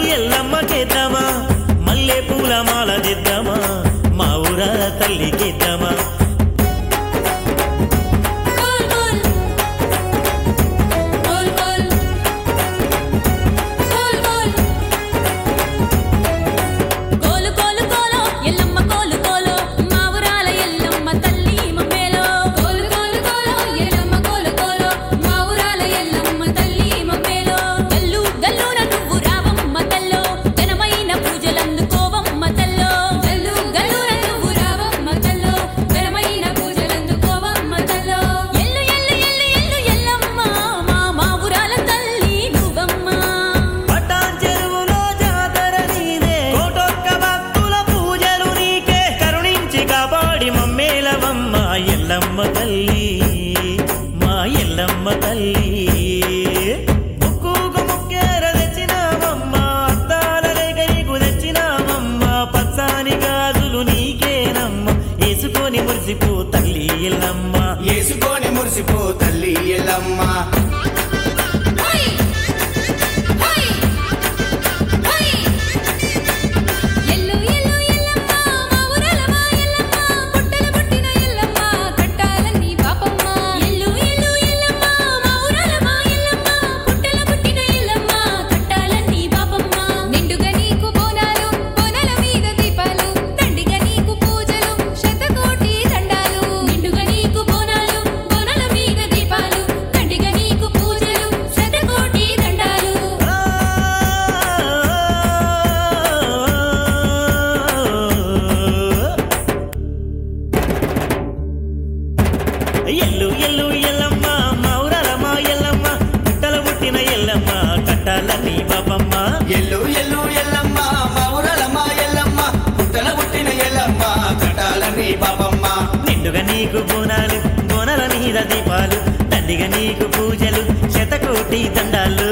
ఎల్లమ్మకేద్దామా మల్లె పూల మాల చేద్దామా మా ఊరాల తల్లికిద్దామా కోల్ కోల్ కోల్ కోల్ కోల్ కోల్ కోలు కోలు కోలో ఎల్లమ్మ కోలు కోలో మా ఊరాల ఎల్లమ్మ తల్లి మమ్మేలో కోలు కోలు కోలో ఎల్లమ్మ కోలు కోలో మా ఊరాల ఎల్లమ్మ తల్లి మమ్మేలో గల్లు గల్లున నువ్వు రావమ్మ తల్లో ఘనమైన పూజలందుకోవమ్మ తల్లో గల్లు గల్లున నువ్వు రావమ్మ తల్లో ఘనమైన పూజలందుకోవమ్మ తల్లో ఎల్లు ఎల్లు ఎల్లు ఎల్లు ఎల్లమ్మ మా మా ఊరాల తల్లి నువ్వమ్మ పటాన్ చెరువులో జాతర నీదే కోటొక్క భక్తుల పూజలు నీకే కరుణించి కాపాడి మమ్మేలవమ్మ ఎల్లమ్మ తల్లి మా ఎల్లమ్మ తల్లి ముక్కుకు ముక్కేర తెచ్చినామమ్మ అద్దాల రేఖ నీకు తెచ్చినామమ్మ పచ్చాని గాజులు నీకేనమ్మ వేసుకొని మురిసిపో తల్లి ఎల్లమ్మ వేసుకొని మురిసిపో తల్లి ఎల్లమ్మ హై హై హై ఎల్లు ఎల్లు ఎల్లమ్మ మా ఊరాల మా ఎల్లమ్మ పుట్టల పుట్టిన ఎల్లమ్మ కట్టాలని పాపమ్మ ఎల్లు ఎల్లు ఎల్లమ్మ మా ఊరాల మా ఎల్లమ్మ పుట్టల పుట్టిన ఎల్లమ్మ కట్టాలని పాపమ్మ నిండుగా నీకు బోనాలు బోనాల మీద దీపాలు దండిగా నీకు పూజలు శతకోటి దండాలు నిండుగా నీకు బోనాలు బోనాల మీద దీపాలు దండిగా నీకు పూజలు శతకోటి దండాలు ఎల్లు ఎల్లు ఎల్లమ్మ మౌరల మా ఎల్లమ్మ పుట్టల పుట్టిన ఎల్లమ్మ కట్టాలని బాబమ్మ ఎల్లు ఎల్లు ఎల్లమ్మ మా ఊరల మా ఎల్లమ్మ పుట్టల పుట్టిన ఎల్లమ్మ కట్టాలని బాబమ్మ నిండుగా నీకు బోనాలు బోనాల మీద దీపాలు దండిగా నీకు పూజలు శతకోటి దండాలు